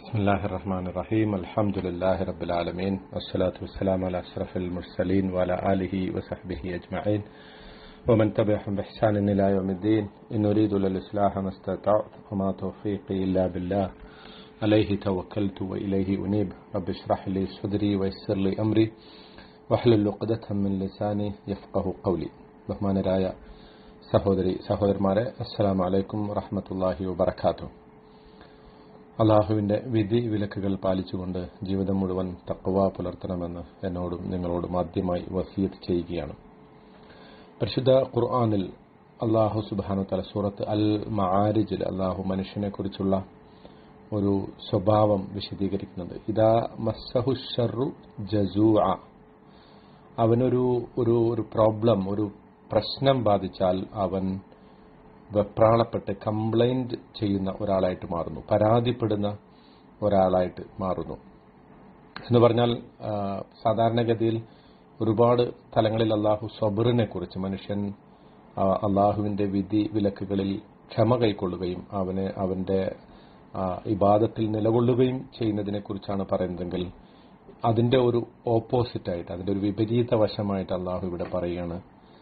بسم الله الرحمن الرحيم الحمد لله رب العالمين والصلاة والسلام على أشرف المرسلين وعلى آله وصحبه أجمعين ومن تبعهم بإحسان إلى يوم الدين إن أريد للإصلاح ما استطعت وما توفيقي إلا بالله عليه توكلت وإليه أنيب رب اشرح لي صدري ويسر لي أمري واحلل عقدة من لساني يفقه قولي ബഹുമാനരായ സഹോദരി സഹോദരന്മാരെ അസ്സലാമു അലൈക്കും വറഹ്മത്തുള്ളാഹി വബറകാതുഹു അള്ളാഹുവിന്റെ വിധി വിലക്കുകൾ പാലിച്ചുകൊണ്ട് ജീവിതം മുഴുവൻ തക്കവ പുലർത്തണമെന്ന് എന്നോടും നിങ്ങളോടും ആദ്യമായി വസീയത്ത് ചെയ്യുകയാണ് പരിശുദ്ധ ഖുർആാനിൽ അള്ളാഹു സുബാനു തല സൂറത്ത് അൽ മആരിജിൽ അള്ളാഹു മനുഷ്യനെ കുറിച്ചുള്ള ഒരു സ്വഭാവം വിശദീകരിക്കുന്നുണ്ട് ഇതാ മസ്സഹു ഷറു ജസൂ അവനൊരു ഒരു ഒരു പ്രോബ്ലം ഒരു പ്രശ്നം ബാധിച്ചാൽ അവൻ വെപ്രാളപ്പെട്ട് കംപ്ലൈന്റ് ചെയ്യുന്ന ഒരാളായിട്ട് മാറുന്നു പരാതിപ്പെടുന്ന ഒരാളായിട്ട് മാറുന്നു എന്ന് പറഞ്ഞാൽ സാധാരണഗതിയിൽ ഒരുപാട് തലങ്ങളിൽ അള്ളാഹു സബറിനെ കുറിച്ച് മനുഷ്യൻ അള്ളാഹുവിന്റെ വിധി വിലക്കുകളിൽ ക്ഷമ കൈക്കൊള്ളുകയും അവന് അവന്റെ ഇബാദത്തിൽ നിലകൊള്ളുകയും ചെയ്യുന്നതിനെ കുറിച്ചാണ് പറയുന്നതെങ്കിൽ അതിന്റെ ഒരു ഓപ്പോസിറ്റായിട്ട് അതിന്റെ ഒരു വിപരീത വശമായിട്ട് അള്ളാഹു ഇവിടെ പറയുകയാണ്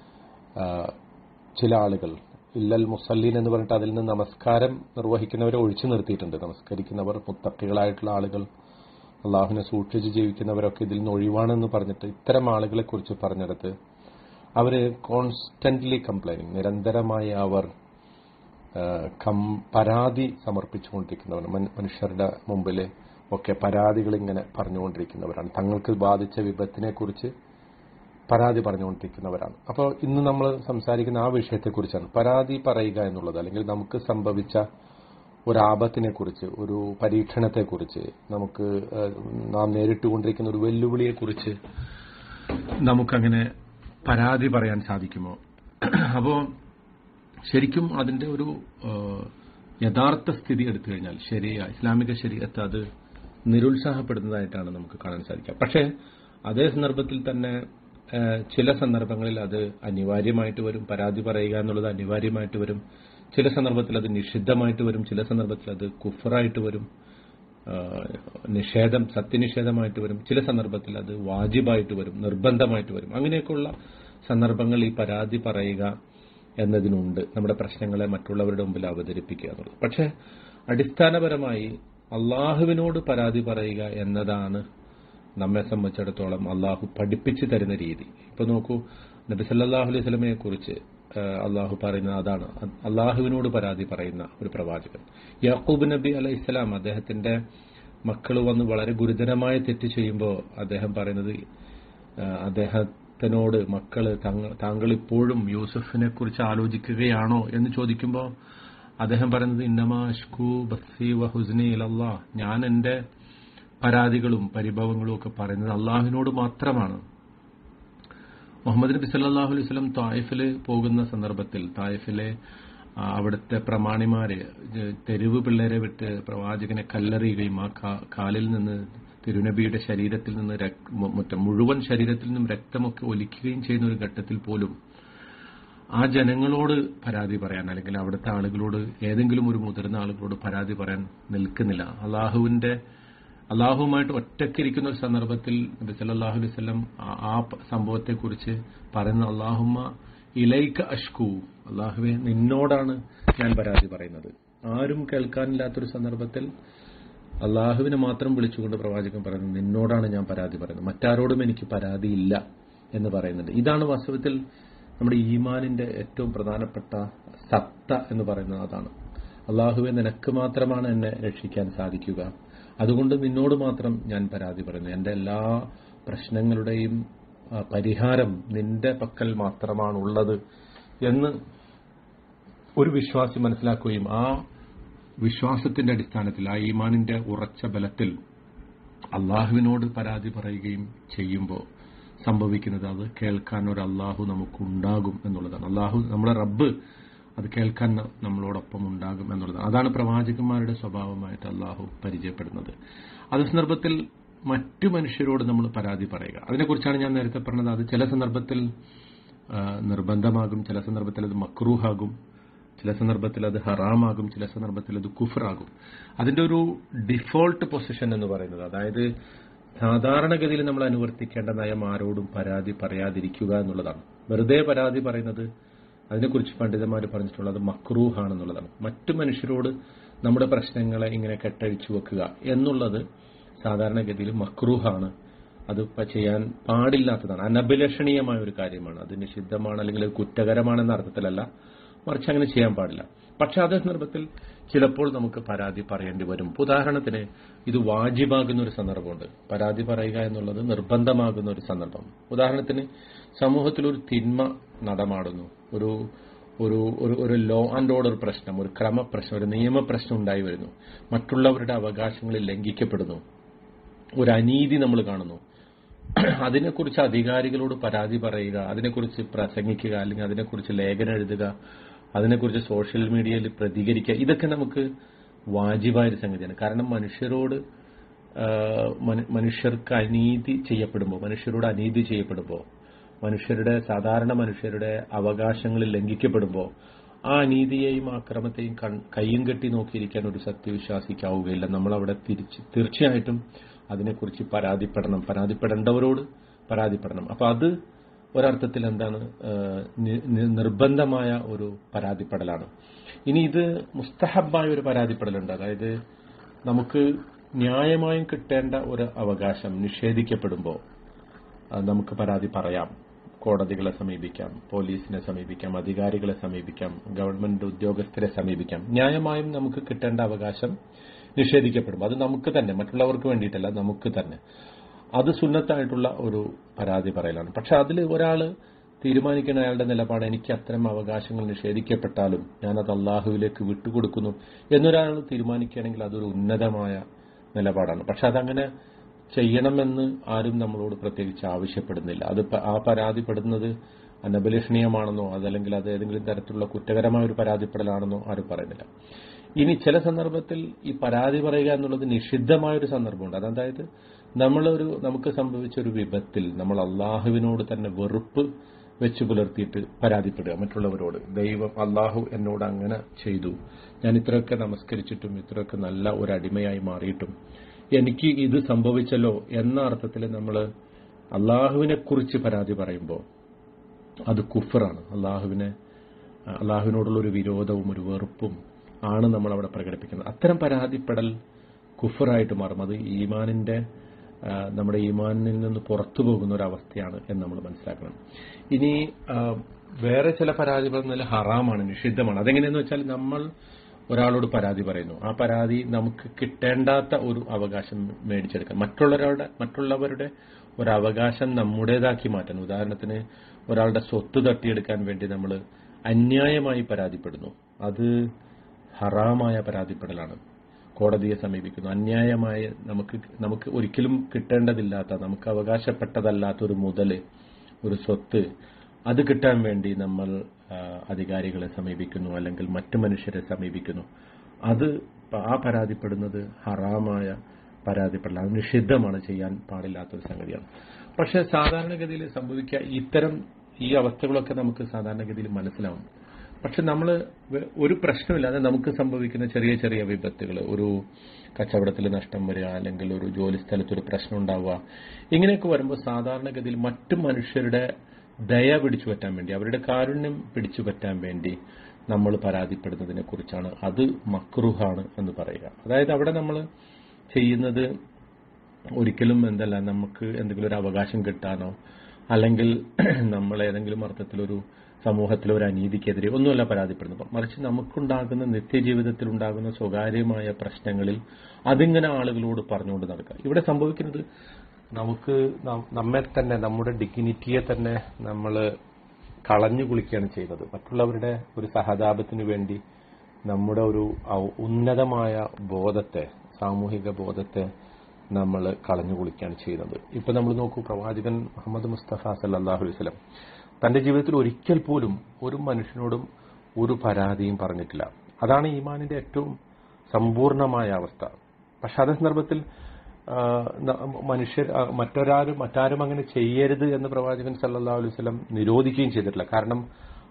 ചില ആളുകൾ ഇല്ലൽ മുസല്ലീൻ എന്ന് പറഞ്ഞിട്ട് അതിൽ നിന്ന് നമസ്കാരം നിർവഹിക്കുന്നവരെ ഒഴിച്ചു നിർത്തിയിട്ടുണ്ട് നമസ്കരിക്കുന്നവർ മുത്തക്കികളായിട്ടുള്ള ആളുകൾ അള്ളാഹുവിനെ സൂക്ഷിച്ച് ജീവിക്കുന്നവരൊക്കെ ഇതിൽ നിന്ന് ഒഴിവാണെന്ന് പറഞ്ഞിട്ട് ഇത്തരം ആളുകളെ കുറിച്ച് പറഞ്ഞെടുത്ത് അവര് കോൺസ്റ്റന്റ്ലി കംപ്ലൈനിങ് നിരന്തരമായി അവർ പരാതി സമർപ്പിച്ചുകൊണ്ടിരിക്കുന്നവർ മനുഷ്യരുടെ മുമ്പിൽ ഒക്കെ പരാതികൾ ഇങ്ങനെ പറഞ്ഞുകൊണ്ടിരിക്കുന്നവരാണ് തങ്ങൾക്ക് ബാധിച്ച വിപത്തിനെ കുറിച്ച് പരാതി പറഞ്ഞുകൊണ്ടിരിക്കുന്നവരാണ് അപ്പോൾ ഇന്ന് നമ്മൾ സംസാരിക്കുന്ന ആ വിഷയത്തെക്കുറിച്ചാണ് പരാതി പറയുക എന്നുള്ളത് അല്ലെങ്കിൽ നമുക്ക് സംഭവിച്ച ഒരു ആപത്തിനെ കുറിച്ച് ഒരു പരീക്ഷണത്തെക്കുറിച്ച് നമുക്ക് നാം നേരിട്ടുകൊണ്ടിരിക്കുന്ന ഒരു വെല്ലുവിളിയെക്കുറിച്ച് നമുക്കങ്ങനെ പരാതി പറയാൻ സാധിക്കുമോ അപ്പോൾ ശരിക്കും അതിന്റെ ഒരു യഥാർത്ഥ സ്ഥിതി എടുത്തു കഴിഞ്ഞാൽ ശരിയ ഇസ്ലാമിക ശരീരത്തെ അത് നിരുത്സാഹപ്പെടുന്നതായിട്ടാണ് നമുക്ക് കാണാൻ സാധിക്കുക പക്ഷേ അതേ സന്ദർഭത്തിൽ തന്നെ ചില സന്ദർഭങ്ങളിൽ അത് അനിവാര്യമായിട്ട് വരും പരാതി പറയുക എന്നുള്ളത് അനിവാര്യമായിട്ട് വരും ചില സന്ദർഭത്തിൽ അത് നിഷിദ്ധമായിട്ട് വരും ചില സന്ദർഭത്തിൽ അത് കുഫറായിട്ട് വരും നിഷേധം സത്യനിഷേധമായിട്ട് വരും ചില സന്ദർഭത്തിൽ അത് വാജിബായിട്ട് വരും നിർബന്ധമായിട്ട് വരും അങ്ങനെയൊക്കെയുള്ള സന്ദർഭങ്ങൾ ഈ പരാതി പറയുക എന്നതിനുണ്ട് നമ്മുടെ പ്രശ്നങ്ങളെ മറ്റുള്ളവരുടെ മുമ്പിൽ അവതരിപ്പിക്കുക എന്നുള്ളത് പക്ഷേ അടിസ്ഥാനപരമായി അള്ളാഹുവിനോട് പരാതി പറയുക എന്നതാണ് നമ്മെ സംബന്ധിച്ചിടത്തോളം അള്ളാഹു പഠിപ്പിച്ചു തരുന്ന രീതി ഇപ്പൊ നോക്കൂ നബി സല്ലാഹു അലൈഹി സ്വലമയെ കുറിച്ച് അള്ളാഹു പറയുന്ന അതാണ് അള്ളാഹുവിനോട് പരാതി പറയുന്ന ഒരു പ്രവാചകൻ യാക്കൂബ് നബി അലൈഹി ഇസ്ലാം അദ്ദേഹത്തിന്റെ മക്കൾ വന്ന് വളരെ ഗുരുതരമായ തെറ്റ് ചെയ്യുമ്പോൾ അദ്ദേഹം പറയുന്നത് അദ്ദേഹത്തിനോട് മക്കള് താങ്കൾ ഇപ്പോഴും യൂസഫിനെ കുറിച്ച് ആലോചിക്കുകയാണോ എന്ന് ചോദിക്കുമ്പോൾ അദ്ദേഹം പറയുന്നത് ഇന്നമാഷ്കു ബസ്സി വഹുസ്നി ഇലല്ലാ ഞാൻ എന്റെ പരാതികളും പരിഭവങ്ങളും ഒക്കെ പറയുന്നത് അള്ളാഹുവിനോട് മാത്രമാണ് മുഹമ്മദ് നബി സല്ലാഹു അലൈഹി സ്വലം തായിഫില് പോകുന്ന സന്ദർഭത്തിൽ തായിഫിലെ അവിടുത്തെ പ്രമാണിമാര് തെരുവ് പിള്ളേരെ വിട്ട് പ്രവാചകനെ കല്ലെറിയുകയും ആ കാലിൽ നിന്ന് തിരുനബിയുടെ ശരീരത്തിൽ നിന്ന് മുഴുവൻ ശരീരത്തിൽ നിന്നും രക്തമൊക്കെ ഒലിക്കുകയും ചെയ്യുന്ന ഒരു ഘട്ടത്തിൽ പോലും ആ ജനങ്ങളോട് പരാതി പറയാൻ അല്ലെങ്കിൽ അവിടുത്തെ ആളുകളോട് ഏതെങ്കിലും ഒരു മുതിർന്ന ആളുകളോട് പരാതി പറയാൻ നിൽക്കുന്നില്ല അള്ളാഹുവിന്റെ അള്ളാഹുവുമായിട്ട് ഒറ്റക്കിരിക്കുന്ന ഒരു സന്ദർഭത്തിൽ നബി സല്ലാഹു അലൈഹി സ്വലം ആ സംഭവത്തെക്കുറിച്ച് പറയുന്ന അള്ളാഹുമ്മ ഇലൈക്ക അഷ്കു അള്ളാഹുവെ നിന്നോടാണ് ഞാൻ പരാതി പറയുന്നത് ആരും കേൾക്കാനില്ലാത്തൊരു സന്ദർഭത്തിൽ അള്ളാഹുവിനെ മാത്രം വിളിച്ചുകൊണ്ട് പ്രവാചകൻ പറയുന്നത് നിന്നോടാണ് ഞാൻ പരാതി പറയുന്നത് മറ്റാരോടും എനിക്ക് പരാതിയില്ല എന്ന് പറയുന്നുണ്ട് ഇതാണ് വാസ്തവത്തിൽ നമ്മുടെ ഈമാനിന്റെ ഏറ്റവും പ്രധാനപ്പെട്ട സത്ത എന്ന് പറയുന്നത് അതാണ് അള്ളാഹുവെ നിനക്ക് മാത്രമാണ് എന്നെ രക്ഷിക്കാൻ സാധിക്കുക അതുകൊണ്ട് നിന്നോട് മാത്രം ഞാൻ പരാതി പറയുന്നു എന്റെ എല്ലാ പ്രശ്നങ്ങളുടെയും പരിഹാരം നിന്റെ പക്കൽ മാത്രമാണുള്ളത് എന്ന് ഒരു വിശ്വാസി മനസ്സിലാക്കുകയും ആ വിശ്വാസത്തിന്റെ അടിസ്ഥാനത്തിൽ ആ ഈമാനിന്റെ ഉറച്ച ബലത്തിൽ അള്ളാഹുവിനോട് പരാതി പറയുകയും ചെയ്യുമ്പോൾ സംഭവിക്കുന്നത് അത് കേൾക്കാൻ ഒരു അള്ളാഹു നമുക്കുണ്ടാകും എന്നുള്ളതാണ് അള്ളാഹു നമ്മുടെ റബ്ബ് അത് കേൾക്കാൻ നമ്മളോടൊപ്പം ഉണ്ടാകും എന്നുള്ളതാണ് അതാണ് പ്രവാചകന്മാരുടെ സ്വഭാവമായിട്ട് അള്ളാഹു പരിചയപ്പെടുന്നത് അതേ സന്ദർഭത്തിൽ മറ്റു മനുഷ്യരോട് നമ്മൾ പരാതി പറയുക അതിനെക്കുറിച്ചാണ് ഞാൻ നേരത്തെ പറഞ്ഞത് അത് ചില സന്ദർഭത്തിൽ നിർബന്ധമാകും ചില സന്ദർഭത്തിൽ അത് മക്രൂഹാകും ചില സന്ദർഭത്തിൽ അത് ഹറാമാകും ചില സന്ദർഭത്തിൽ അത് കുഫറാകും അതിന്റെ ഒരു ഡിഫോൾട്ട് പൊസിഷൻ എന്ന് പറയുന്നത് അതായത് സാധാരണഗതിയിൽ നമ്മൾ അനുവർത്തിക്കേണ്ട നയം ആരോടും പരാതി പറയാതിരിക്കുക എന്നുള്ളതാണ് വെറുതെ പരാതി പറയുന്നത് അതിനെക്കുറിച്ച് പണ്ഡിതന്മാർ പറഞ്ഞിട്ടുള്ളത് മക്രൂഹാണെന്നുള്ളതാണ് മറ്റു മനുഷ്യരോട് നമ്മുടെ പ്രശ്നങ്ങളെ ഇങ്ങനെ കെട്ടഴിച്ചു വെക്കുക എന്നുള്ളത് സാധാരണഗതിയിൽ മക്രൂഹാണ് അത് പ- ചെയ്യാൻ പാടില്ലാത്തതാണ് അനഭിലഷണീയമായ ഒരു കാര്യമാണ് അത് നിഷിദ്ധമാണ് അല്ലെങ്കിൽ അത് കുറ്റകരമാണെന്ന അർത്ഥത്തിലല്ല മറിച്ച് അങ്ങനെ ചെയ്യാൻ പാടില്ല പക്ഷെ അതേ സന്ദർഭത്തിൽ ചിലപ്പോൾ നമുക്ക് പരാതി പറയേണ്ടി വരും ഉദാഹരണത്തിന് ഇത് വാജിബാകുന്ന ഒരു സന്ദർഭമുണ്ട് പരാതി പറയുക എന്നുള്ളത് നിർബന്ധമാകുന്ന ഒരു സന്ദർഭം ഉദാഹരണത്തിന് സമൂഹത്തിൽ ഒരു തിന്മ നടമാടുന്നു ഒരു ഒരു ഒരു ഒരു ലോ ആൻഡ് ഓർഡർ പ്രശ്നം ഒരു ക്രമപ്രശ്നം ഒരു നിയമപ്രശ്നം ഉണ്ടായി വരുന്നു മറ്റുള്ളവരുടെ അവകാശങ്ങൾ ലംഘിക്കപ്പെടുന്നു ഒരു അനീതി നമ്മൾ കാണുന്നു അതിനെക്കുറിച്ച് അധികാരികളോട് പരാതി പറയുക അതിനെക്കുറിച്ച് പ്രസംഗിക്കുക അല്ലെങ്കിൽ അതിനെക്കുറിച്ച് ലേഖനം എഴുതുക അതിനെക്കുറിച്ച് സോഷ്യൽ മീഡിയയിൽ പ്രതികരിക്കുക ഇതൊക്കെ നമുക്ക് വാജിബായ ഒരു സംഗതിയാണ് കാരണം മനുഷ്യരോട് ആ, മനു- മനുഷ്യർക്ക് അനീതി ചെയ്യപ്പെടുമ്പോൾ മനുഷ്യരോട് അനീതി ചെയ്യപ്പെടുമ്പോൾ മനുഷ്യരുടെ സാധാരണ മനുഷ്യരുടെ അവകാശങ്ങൾ ലംഘിക്കപ്പെടുമ്പോൾ ആ അനീതിയെയും അക്രമത്തെയും കൺ- കയ്യും കെട്ടി നോക്കിയിരിക്കാൻ ഒരു സത്യവിശ്വാസിക്കാവുകയില്ല നമ്മൾ അവിടെ തിരിച്ച് തീർച്ചയായിട്ടും അതിനെക്കുറിച്ച് പരാതിപ്പെടണം പരാതിപ്പെടേണ്ടവരോട് പരാതിപ്പെടണം അപ്പൊ അത് ഒരർത്ഥത്തിൽ എന്താണ് ആ, നി- നി- നിർബന്ധമായ ഒരു പരാതിപ്പെടലാണ് ഇനി ഇത് മുസ്തഹബായ ഒരു പരാതിപ്പെടലുണ്ട് അതായത് നമുക്ക് ന്യായമായും കിട്ടേണ്ട ഒരു അവകാശം നിഷേധിക്കപ്പെടുമ്പോൾ ആ, നമുക്ക് പരാതി പറയാം കോടതികളെ സമീപിക്കാം പോലീസിനെ സമീപിക്കാം അധികാരികളെ സമീപിക്കാം ഗവൺമെന്റ് ഉദ്യോഗസ്ഥരെ സമീപിക്കാം ന്യായമായും നമുക്ക് കിട്ടേണ്ട അവകാശം നിഷേധിക്കപ്പെടും അത് നമുക്ക് തന്നെ മറ്റുള്ളവർക്ക് വേണ്ടിയിട്ടല്ല നമുക്ക് തന്നെ അത് സുന്നത്തായിട്ടുള്ള ഒരു പരാതി പറയലാണ് പക്ഷെ അതിൽ ഒരാൾ തീരുമാനിക്കുന്ന അയാളുടെ നിലപാട് എനിക്ക് അത്തരം അവകാശങ്ങൾ നിഷേധിക്കപ്പെട്ടാലും ഞാനത് അള്ളാഹുവിലേക്ക് വിട്ടുകൊടുക്കുന്നു എന്നൊരാൾ തീരുമാനിക്കുകയാണെങ്കിൽ അതൊരു ഉന്നതമായ നിലപാടാണ് പക്ഷെ അതങ്ങനെ ചെയ്യണമെന്ന് ആരും നമ്മളോട് പ്രത്യേകിച്ച് ആവശ്യപ്പെടുന്നില്ല അത് പ- ആ പരാതിപ്പെടുന്നത് അനഭിലഷണീയമാണെന്നോ അതല്ലെങ്കിൽ അത് ഏതെങ്കിലും തരത്തിലുള്ള കുറ്റകരമായ ഒരു പരാതിപ്പെടലാണെന്നോ ആരും പറയുന്നില്ല ഇനി ചില സന്ദർഭത്തിൽ ഈ പരാതി പറയുക എന്നുള്ളത് നിഷിദ്ധമായ ഒരു സന്ദർഭമുണ്ട് അതായത് നമ്മളൊരു നമുക്ക് സംഭവിച്ച ഒരു വിപത്തിൽ നമ്മൾ അള്ളാഹുവിനോട് തന്നെ വെറുപ്പ് വെച്ച് പുലർത്തിയിട്ട് പരാതിപ്പെടുക മറ്റുള്ളവരോട് ദൈവം അള്ളാഹു എന്നോട് അങ്ങനെ ചെയ്തു ഞാൻ ഇത്രയൊക്കെ നമസ്കരിച്ചിട്ടും ഇത്രയൊക്കെ നല്ല ഒരു അടിമയായി മാറിയിട്ടും എനിക്ക് ഇത് സംഭവിച്ചല്ലോ എന്ന അർത്ഥത്തിൽ നമ്മൾ അള്ളാഹുവിനെ കുറിച്ച് പരാതി പറയുമ്പോൾ അത് കുഫറാണ് അള്ളാഹുവിനെ അള്ളാഹുവിനോടുള്ള ഒരു വിരോധവും ഒരു വെറുപ്പും ആണ് നമ്മൾ അവിടെ പ്രകടിപ്പിക്കുന്നത് അത്തരം പരാതിപ്പെടൽ കുഫറായിട്ട് മാറും അത് ഈമാനിന്റെ ആ, നമ്മുടെ ഈമാനിൽ നിന്ന് പുറത്തു പോകുന്ന ഒരു അവസ്ഥയാണ് എന്ന് നമ്മൾ മനസ്സിലാക്കണം ഇനി ആ, വേറെ ചില പരാതികൾ നല്ല ഹറാമാണ് നിഷിദ്ധമാണ് അതെങ്ങനെയെന്ന് വെച്ചാൽ നമ്മൾ ഒരാളോട് പരാതി പറയുന്നു ആ പരാതി നമുക്ക് കിട്ടേണ്ടാത്ത ഒരു അവകാശം മേടിച്ചെടുക്കാൻ മറ്റുള്ളവരുടെ മറ്റുള്ളവരുടെ ഒരു അവകാശം നമ്മുടേതാക്കി മാറ്റാൻ ഉദാഹരണത്തിന് ഒരാളുടെ സ്വത്ത് തട്ടിയെടുക്കാൻ വേണ്ടി നമ്മൾ അന്യായമായി പരാതിപ്പെടുന്നു അത് ഹറാമായ പരാതിപ്പെടലാണ് കോടതിയെ സമീപിക്കുന്നു അന്യായമായ നമുക്ക് നമുക്ക് ഒരിക്കലും കിട്ടേണ്ടതില്ലാത്ത നമുക്ക് അവകാശപ്പെട്ടതല്ലാത്ത ഒരു മുതല് ഒരു സ്വത്ത് അത് കിട്ടാൻ വേണ്ടി നമ്മൾ ആ, അധികാരികളെ സമീപിക്കുന്നു അല്ലെങ്കിൽ മറ്റു മനുഷ്യരെ സമീപിക്കുന്നു അത് പ- ആ പരാതിപ്പെടുന്നത് ഹറാമായ പരാതിപ്പെടലാണ് അത് നിഷിദ്ധമാണ് ചെയ്യാൻ പാടില്ലാത്തൊരു സംഗതിയാണ് പക്ഷെ സാധാരണഗതിയിൽ സംഭവിക്കുക ഇത്തരം ഈ അവസ്ഥകളൊക്കെ നമുക്ക് സാധാരണഗതിയിൽ മനസ്സിലാവും പക്ഷെ നമ്മൾ ഒരു പ്രശ്നമില്ലാതെ നമുക്ക് സംഭവിക്കുന്ന ചെറിയ ചെറിയ വിപത്തുകൾ ഒരു കച്ചവടത്തിൽ നഷ്ടം വരിക അല്ലെങ്കിൽ ഒരു ജോലി സ്ഥലത്ത് ഒരു പ്രശ്നം ഉണ്ടാവുക ഇങ്ങനെയൊക്കെ വരുമ്പോൾ സാധാരണഗതിയിൽ മറ്റു മനുഷ്യരുടെ ദയ പിടിച്ചു പറ്റാൻ വേണ്ടി അവരുടെ കാരുണ്യം പിടിച്ചു പറ്റാൻ വേണ്ടി നമ്മൾ പരാതിപ്പെടുന്നതിനെ കുറിച്ചാണ് അത് മക്രുഹാണ് എന്ന് പറയുക അതായത് അവിടെ നമ്മൾ ചെയ്യുന്നത് ഒരിക്കലും എന്തല്ല നമുക്ക് എന്തെങ്കിലും ഒരു അവകാശം കിട്ടാനോ അല്ലെങ്കിൽ നമ്മൾ ഏതെങ്കിലും അർത്ഥത്തിലൊരു സമൂഹത്തിലെ ഒരു അനീതിക്കെതിരെ ഒന്നുമല്ല പരാതിപ്പെടുന്നത് മറിച്ച് നമുക്കുണ്ടാകുന്ന നിത്യജീവിതത്തിൽ ഉണ്ടാകുന്ന സ്വകാര്യമായ പ്രശ്നങ്ങളിൽ അതിങ്ങനെ ആളുകളോട് പറഞ്ഞുകൊണ്ട് നടക്കുക ഇവിടെ സംഭവിക്കുന്നത് നമുക്ക് നം- നമ്മെ തന്നെ നമ്മുടെ ഡിഗ്നിറ്റിയെ തന്നെ നമ്മൾ കളഞ്ഞു കുളിക്കുകയാണ് ചെയ്യുന്നത് മറ്റുള്ളവരുടെ ഒരു സഹതാപത്തിനു വേണ്ടി നമ്മുടെ ഒരു ഔ- ഉന്നതമായ ബോധത്തെ സാമൂഹിക ബോധത്തെ നമ്മൾ കളഞ്ഞു കുളിക്കുകയാണ് ചെയ്യുന്നത് ഇപ്പൊ നമ്മൾ നോക്കൂ പ്രവാചകൻ മുഹമ്മദ് മുസ്തഫ സല്ലാഹു വസ്ലം തന്റെ ജീവിതത്തിൽ ഒരിക്കൽ പോലും ഒരു മനുഷ്യനോടും ഒരു പരാതിയും പറഞ്ഞിട്ടില്ല അതാണ് ഈമാനിന്റെ ഏറ്റവും സമ്പൂർണമായ അവസ്ഥ പക്ഷെ അതേ സന്ദർഭത്തിൽ ആ, ന- മനുഷ്യർ ആ, മറ്റൊരാരും മറ്റാരും അങ്ങനെ ചെയ്യരുത് എന്ന് പ്രവാചകൻ സല്ലല്ലാഹു അലൈഹി വസല്ലം നിരോധിക്കുകയും ചെയ്തിട്ടില്ല കാരണം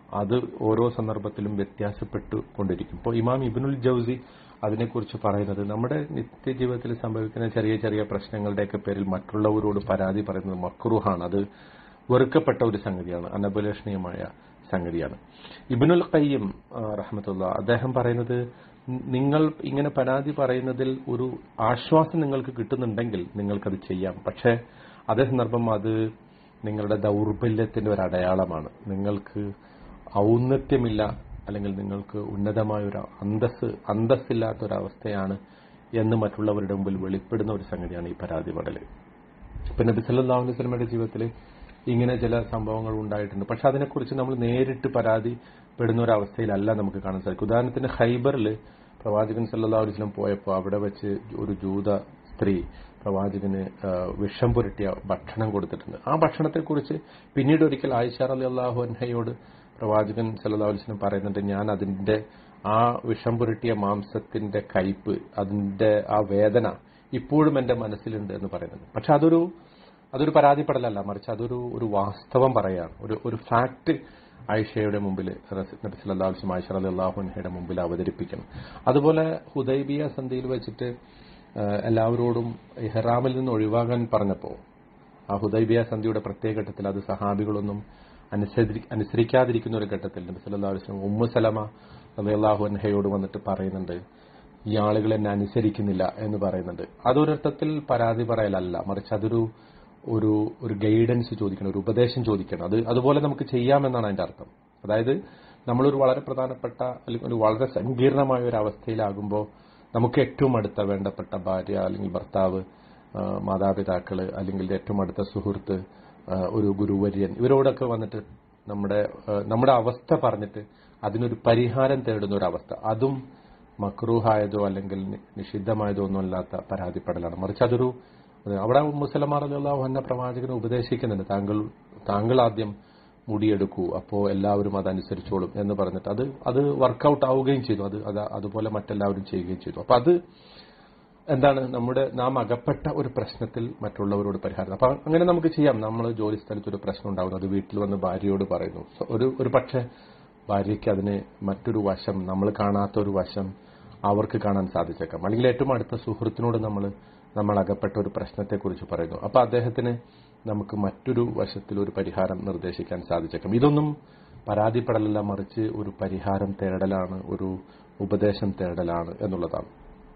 അത് ഓരോ സന്ദർഭത്തിലും വ്യത്യാസപ്പെട്ടു കൊണ്ടിരിക്കും ഇപ്പോൾ ഇമാം ഇബിനുൽ ജൌസി അതിനെക്കുറിച്ച് പറയുന്നത് നമ്മുടെ നിത്യജീവിതത്തിൽ സംഭവിക്കുന്ന ചെറിയ ചെറിയ പ്രശ്നങ്ങളുടെയൊക്കെ പേരിൽ മറ്റുള്ളവരോട് പരാതി പറയുന്നത് മക്രൂഹാണ് അത് വെറുക്കപ്പെട്ട ഒരു സംഗതിയാണ് അനഭിലഷണീയമായ സംഗതിയാണ് ഇബിനുൽ ഖയ്യം റഹ്മത്തുള്ള അദ്ദേഹം പറയുന്നത് നിങ്ങൾ ഇങ്ങനെ പരാതി പറയുന്നതിൽ ഒരു ആശ്വാസം നിങ്ങൾക്ക് കിട്ടുന്നുണ്ടെങ്കിൽ നിങ്ങൾക്കത് ചെയ്യാം പക്ഷേ അതേ സന്ദർഭം അത് നിങ്ങളുടെ ദൗർബല്യത്തിന്റെ ഒരു അടയാളമാണ് നിങ്ങൾക്ക് ഔന്നത്യമില്ല അല്ലെങ്കിൽ നിങ്ങൾക്ക് ഉന്നതമായ ഒരു അന്തസ് അന്തസ്സില്ലാത്ത ഒരു അവസ്ഥയാണ് എന്ന് മറ്റുള്ളവരുടെ മുമ്പിൽ വെളിപ്പെടുന്ന ഒരു സംഗതിയാണ് ഈ പരാതി പടല് ഇപ്പൊ നബി സല്ലല്ലാഹു അലൈഹി വസല്ലമയുടെ ജീവിതത്തിൽ ഇങ്ങനെ ചില സംഭവങ്ങൾ ഉണ്ടായിട്ടുണ്ട് പക്ഷെ അതിനെക്കുറിച്ച് നമ്മൾ നേരിട്ട് പരാതി പെടുന്ന ഒരു അവസ്ഥയിലല്ല നമുക്ക് കാണാൻ സാധിക്കും ഉദാഹരണത്തിന് ഹൈബറിൽ പ്രവാചകൻ സല്ലല്ലാഹു അലൈഹി വസല്ലം പോയപ്പോൾ അവിടെ വെച്ച് ഒരു ജൂത സ്ത്രീ പ്രവാചകന് വിഷം പുരട്ടിയ ഭക്ഷണം കൊടുത്തിട്ടുണ്ട് ആ ഭക്ഷണത്തെക്കുറിച്ച് പിന്നീട് ഒരിക്കൽ ആയിഷ അലി അള്ളാഹു അൻഹയോട് പ്രവാചകൻ സല്ലല്ലാഹു അലൈഹി വസല്ലം പറയുന്നുണ്ട് ഞാൻ അതിന്റെ ആ വിഷം പുരട്ടിയ മാംസത്തിന്റെ കയ്പ് അതിന്റെ ആ വേദന ഇപ്പോഴും എന്റെ മനസ്സിലുണ്ട് എന്ന് പറയുന്നുണ്ട് പക്ഷെ അതൊരു അതൊരു പരാതിപ്പെടലല്ല മറിച്ച് അതൊരു ഒരു വാസ്തവം പറയാണ് ഒരു ഒരു ഫാക്ട് ആയിഷയുടെ മുമ്പിൽ നബി സല്ലല്ലാഹു അലൈഹി വസല്ലം ആയിഷ റളിയല്ലാഹു അൻഹയുടെ മുമ്പിൽ അവതരിപ്പിക്കണം അതുപോലെ ഹുദൈബിയ സന്ധിയിൽ വെച്ചിട്ട് എല്ലാവരോടും ഇഹ്റാമിൽ നിന്ന് ഒഴിവാകാൻ പറഞ്ഞപ്പോൾ ആ ഹുദൈബിയ സന്ധിയുടെ പ്രത്യേക ഘട്ടത്തിൽ അത് സഹാബികളൊന്നും അനുസരിക്കാതിരിക്കുന്ന ഒരു ഘട്ടത്തിൽ നബി സല്ലല്ലാഹു അലൈഹി വസല്ലം ഉമ്മു സലമ റളിയല്ലാഹു അൻഹയോട് വന്നിട്ട് പറയുന്നുണ്ട് ഈ ആളുകൾ എന്നെ അനുസരിക്കുന്നില്ല എന്ന് പറയുന്നുണ്ട് അതൊരർത്ഥത്തിൽ പരാതി പറയലല്ല മറിച്ച് അതൊരു ഒരു ഒരു ഗൈഡൻസ് ചോദിക്കണം ഒരു ഉപദേശം ചോദിക്കണം അത് അതുപോലെ നമുക്ക് ചെയ്യാമെന്നാണ് അതിന്റെ അർത്ഥം അതായത് നമ്മളൊരു വളരെ പ്രധാനപ്പെട്ട അല്ലെങ്കിൽ ഒരു വളരെ സങ്കീർണമായ ഒരു അവസ്ഥയിലാകുമ്പോൾ നമുക്ക് ഏറ്റവും അടുത്ത വേണ്ടപ്പെട്ട ഭാര്യ അല്ലെങ്കിൽ ഭർത്താവ് മാതാപിതാക്കള് അല്ലെങ്കിൽ ഏറ്റവും അടുത്ത സുഹൃത്ത് ഒരു ഗുരുവര്യൻ ഇവരോടൊക്കെ വന്നിട്ട് നമ്മുടെ നമ്മുടെ അവസ്ഥ പറഞ്ഞിട്ട് അതിനൊരു പരിഹാരം തേടുന്ന ഒരു അവസ്ഥ അതും മക്രൂഹായതോ അല്ലെങ്കിൽ നിഷിദ്ധമായതോ ഒന്നുമല്ലാത്ത പരാതിപ്പെടലാണ് മറിച്ച് അതൊരു അവിടെ മുസലമാർ അല്ലാഹു എന്ന പ്രവാചകനെ ഉപദേശിക്കുന്നുണ്ട് താങ്കൾ താങ്കൾ ആദ്യം മുടിയെടുക്കൂ അപ്പോൾ എല്ലാവരും അതനുസരിച്ചോളും എന്ന് പറഞ്ഞിട്ട് അത് അത് വർക്കൗട്ട് ആവുകയും ചെയ്തു അത് അത് അതുപോലെ മറ്റെല്ലാവരും ചെയ്യുകയും ചെയ്തു അപ്പൊ അത് എന്താണ് നമ്മുടെ നാം അകപ്പെട്ട ഒരു പ്രശ്നത്തിൽ മറ്റുള്ളവരോട് പരിഹാരം അപ്പൊ അങ്ങനെ നമുക്ക് ചെയ്യാം നമ്മൾ ജോലി സ്ഥലത്ത് ഒരു പ്രശ്നം ഉണ്ടാകുന്നു അത് വീട്ടിൽ വന്ന് ഭാര്യയോട് പറയുന്നു ഒരു ഒരു പക്ഷേ ഭാര്യയ്ക്ക് അതിന് മറ്റൊരു വശം നമ്മൾ കാണാത്ത ഒരു വശം അവർക്ക് കാണാൻ സാധിച്ചേക്കാം അല്ലെങ്കിൽ ഏറ്റവും അടുത്ത സുഹൃത്തിനോട് നമ്മൾ നമ്മൾ അകപ്പെട്ട ഒരു പ്രശ്നത്തെക്കുറിച്ച് പറയുന്നു അപ്പൊ അദ്ദേഹത്തിന് നമുക്ക് മറ്റൊരു വശത്തിൽ ഒരു പരിഹാരം നിർദ്ദേശിക്കാൻ സാധിച്ചേക്കാം ഇതൊന്നും പരാതിപ്പെടലല്ല മറിച്ച് ഒരു പരിഹാരം തേടലാണ് ഒരു ഉപദേശം തേടലാണ് എന്നുള്ളതാണ്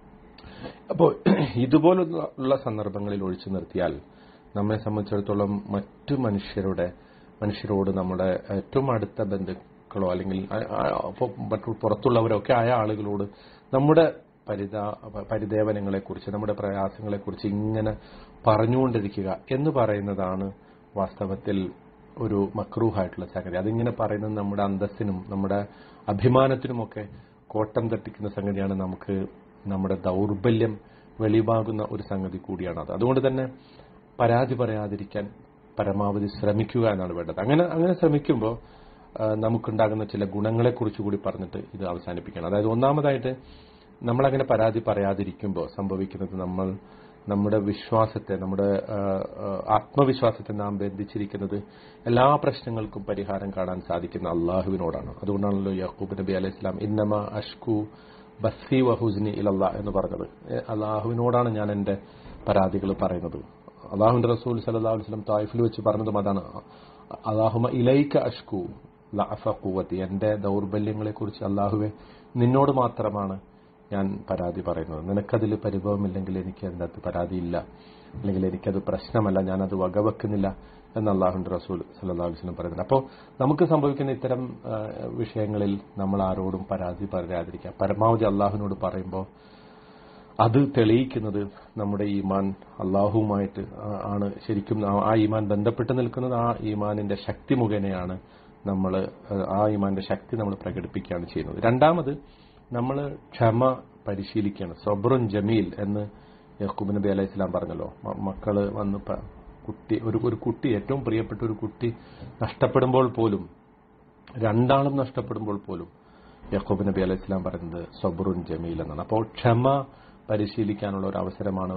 അപ്പോൾ ഇതുപോലുള്ള സന്ദർഭങ്ങളിൽ ഒഴിച്ചു നിർത്തിയാൽ നമ്മെ സംബന്ധിച്ചിടത്തോളം മറ്റു മനുഷ്യരുടെ മനുഷ്യരോട് നമ്മുടെ ഏറ്റവും അടുത്ത ബന്ധുക്കളോ അല്ലെങ്കിൽ മറ്റു പുറത്തുള്ളവരൊക്കെ ആയ ആളുകളോട് നമ്മുടെ പരിതാ പരിദേവനങ്ങളെക്കുറിച്ച് നമ്മുടെ പ്രയാസങ്ങളെക്കുറിച്ച് ഇങ്ങനെ പറഞ്ഞുകൊണ്ടിരിക്കുക എന്ന് പറയുന്നതാണ് വാസ്തവത്തിൽ ഒരു മക്രൂഹായിട്ടുള്ള സംഗതി അതിങ്ങനെ പറയുന്നത് നമ്മുടെ അന്തസ്സിനും നമ്മുടെ അഭിമാനത്തിനുമൊക്കെ കോട്ടം തട്ടിക്കുന്ന സംഗതിയാണ് നമുക്ക് നമ്മുടെ ദൗർബല്യം വെളിവാകുന്ന ഒരു സംഗതി കൂടിയാണ് അത് അതുകൊണ്ട് തന്നെ പരാതി പറയാതിരിക്കാൻ പരമാവധി ശ്രമിക്കുക എന്നാണ് വേണ്ടത് അങ്ങനെ അങ്ങനെ ശ്രമിക്കുമ്പോൾ നമുക്കുണ്ടാകുന്ന ചില ഗുണങ്ങളെക്കുറിച്ച് കൂടി പറഞ്ഞിട്ട് ഇത് അവസാനിപ്പിക്കണം അതായത് ഒന്നാമതായിട്ട് നമ്മളങ്ങനെ പരാതി പറയാതിരിക്കുമ്പോൾ സംഭവിക്കുന്നത് നമ്മൾ നമ്മുടെ വിശ്വാസത്തെ നമ്മുടെ ആത്മവിശ്വാസത്തെ നാം ബന്ധിച്ചിരിക്കുന്നത് എല്ലാ പ്രശ്നങ്ങൾക്കും പരിഹാരം കാണാൻ സാധിക്കുന്ന അള്ളാഹുവിനോടാണ് അതുകൊണ്ടാണല്ലോ യാക്കൂബ് നബി അലൈഹി ഇസ്ലാം ഇന്നമ അഷ്കു ബസ്സി വഹുസ്നി ഇലല്ല എന്ന് പറഞ്ഞത് അള്ളാഹുവിനോടാണ് ഞാൻ എന്റെ പരാതികൾ പറയുന്നത് അള്ളാഹുവിന്റെ റസൂൽ സല്ലാ വസ്ലം തായിഫിൽ വെച്ച് പറഞ്ഞതും അതാണ് അള്ളാഹുമ ഇലൈക്ക അഷ്കു ലഅഫ കൂവത്തി എന്റെ ദൗർബല്യങ്ങളെക്കുറിച്ച് അള്ളാഹുവെ നിന്നോട് മാത്രമാണ് ഞാൻ പരാതി പറയുന്നത് നിനക്കതിൽ പരിഭവമില്ലെങ്കിൽ എനിക്ക് അതിൻ്റെ അകത്ത് പരാതിയില്ല അല്ലെങ്കിൽ എനിക്കത് പ്രശ്നമല്ല ഞാനത് വകവെക്കുന്നില്ല എന്ന് അള്ളാഹുന്റെ റസൂൽ സല്ലാ വസ്ലം പറയുന്നത് അപ്പോൾ നമുക്ക് സംഭവിക്കുന്ന ഇത്തരം വിഷയങ്ങളിൽ നമ്മൾ ആരോടും പരാതി പറയാതിരിക്കുക പരമാവധി അള്ളാഹുവിനോട് പറയുമ്പോൾ അത് തെളിയിക്കുന്നത് നമ്മുടെ ഈമാൻ അള്ളാഹുവുമായിട്ട് ആണ് ശരിക്കും ആ ഈമാൻ ബന്ധപ്പെട്ട് നിൽക്കുന്നത് ആ ഈമാനിന്റെ ശക്തി മുഖേനയാണ് നമ്മൾ ആ ഈമാന്റെ ശക്തി നമ്മൾ പ്രകടിപ്പിക്കുകയാണ് ചെയ്യുന്നത് രണ്ടാമത് നമ്മൾ ക്ഷമ പരിശീലിക്കുകയാണ് സൊബ്രുൻ ജമീൽ എന്ന് യഹൂബ് നബി അലൈഹി സ്വലാം പറഞ്ഞല്ലോ മക്കള് വന്ന് കുട്ടി ഒരു ഒരു കുട്ടി ഏറ്റവും പ്രിയപ്പെട്ട ഒരു കുട്ടി നഷ്ടപ്പെടുമ്പോൾ പോലും രണ്ടാളും നഷ്ടപ്പെടുമ്പോൾ പോലും യഹൂബ് നബി അലൈഹി സ്വലാം പറയുന്നത് സൊബ്രുൻ ജമീൽ എന്നാണ് അപ്പോൾ ക്ഷമ പരിശീലിക്കാനുള്ള ഒരു അവസരമാണ്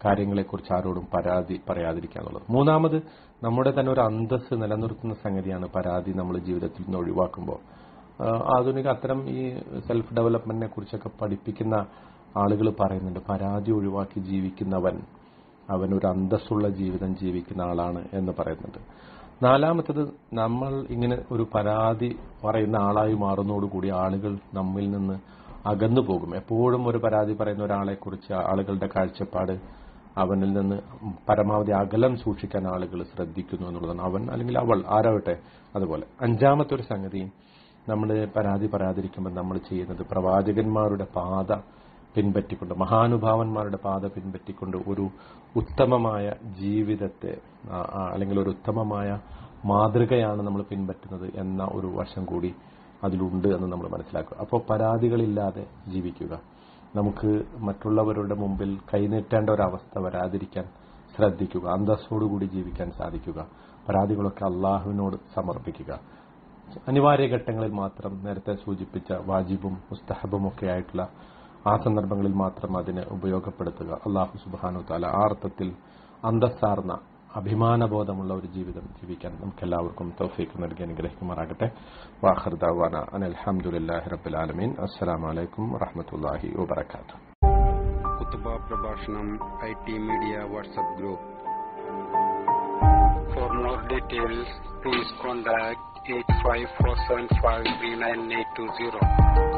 കാര്യങ്ങളെക്കുറിച്ച് ആരോടും പരാതി പറയാതിരിക്കുക എന്നുള്ളത് മൂന്നാമത് നമ്മുടെ തന്നെ ഒരു അന്തസ് നിലനിർത്തുന്ന സംഗതിയാണ് പരാതി നമ്മൾ ജീവിതത്തിൽ നിന്ന് ഒഴിവാക്കുമ്പോൾ ആ, ആധുനിക അത്തരം ഈ സെൽഫ് ഡെവലപ്മെന്റിനെ കുറിച്ചൊക്കെ പഠിപ്പിക്കുന്ന ആളുകൾ പറയുന്നുണ്ട് പരാതി ഒഴിവാക്കി ജീവിക്കുന്നവൻ അവൻ ഒരു അന്തസ്സുള്ള ജീവിതം ജീവിക്കുന്ന ആളാണ് എന്ന് പറയുന്നുണ്ട് നാലാമത്തത് നമ്മൾ ഇങ്ങനെ ഒരു പരാതി പറയുന്ന ആളായി മാറുന്നതോടുകൂടി ആളുകൾ നമ്മിൽ നിന്ന് അകന്നു പോകും എപ്പോഴും ഒരു പരാതി പറയുന്ന ഒരാളെ കുറിച്ച് ആളുകളുടെ കാഴ്ചപ്പാട് അവനിൽ നിന്ന് പരമാവധി അകലം സൂക്ഷിക്കാൻ ആളുകൾ ശ്രദ്ധിക്കുന്നു എന്നുള്ളതാണ് അവൻ അല്ലെങ്കിൽ അവൾ ആരാവട്ടെ അതുപോലെ അഞ്ചാമത്തെ ഒരു സംഗതി നമ്മൾ പരാതി പറയാതിരിക്കുമ്പോൾ നമ്മൾ ചെയ്യുന്നത് പ്രവാചകന്മാരുടെ പാത പിൻപറ്റിക്കൊണ്ട് മഹാനുഭാവന്മാരുടെ പാത പിൻപറ്റിക്കൊണ്ട് ഒരു ഉത്തമമായ ജീവിതത്തെ ആ, ആ, അല്ലെങ്കിൽ ഒരു ഉത്തമമായ മാതൃകയാണ് നമ്മൾ പിൻപറ്റുന്നത് എന്ന ഒരു വശം കൂടി അതിലുണ്ട് എന്ന് നമ്മൾ മനസ്സിലാക്കുക അപ്പോൾ പരാതികളില്ലാതെ ജീവിക്കുക നമുക്ക് മറ്റുള്ളവരുടെ മുമ്പിൽ കൈനീട്ടേണ്ട ഒരവസ്ഥ വരാതിരിക്കാൻ ശ്രദ്ധിക്കുക അന്തസ്സോടുകൂടി ജീവിക്കാൻ സാധിക്കുക പരാതികളൊക്കെ അള്ളാഹുവിനോട് സമർപ്പിക്കുക അനിവാര്യ ഘട്ടങ്ങളിൽ മാത്രം നേരത്തെ സൂചിപ്പിച്ച വാജിബും മുസ്തഹബും ഒക്കെ ആയിട്ടുള്ള ആ സന്ദർഭങ്ങളിൽ മാത്രം അതിനെ ഉപയോഗപ്പെടുത്തുക അള്ളാഹു സുബാനു താല ആ അർത്ഥത്തിൽ അന്തസ്സാർന്ന അഭിമാനബോധമുള്ള ഒരു ജീവിതം ജീവിക്കാൻ നമുക്ക് എല്ലാവർക്കും തൗഫീക്ക് നൽകി അനുഗ്രഹിക്കുമാറാകട്ടെ വാഹർ ദവാന അനിൽഹമുല്ലാഹി റബ്ബിൽ ആലമീൻ അസ്സലാമലൈക്കും വറഹമത്തല്ലാഹി വബർക്കാത്തു കുത്തുബ പ്രഭാഷണം I T media WhatsApp group for more details please contact eight five four seven five three nine eight two zero